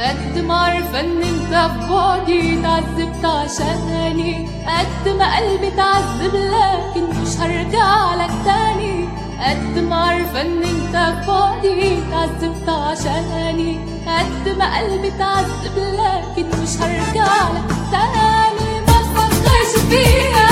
قد ما عارفة ان انت ببعدي تعذبت عشاني قد ما قلبي تعذب لكن مش هرجع لك تاني قد ما عارفة ان انت ببعدي تعذبت عشاني قد ما قلبي تعذب لكن مش هرجع لك تاني ما تفكرش فيها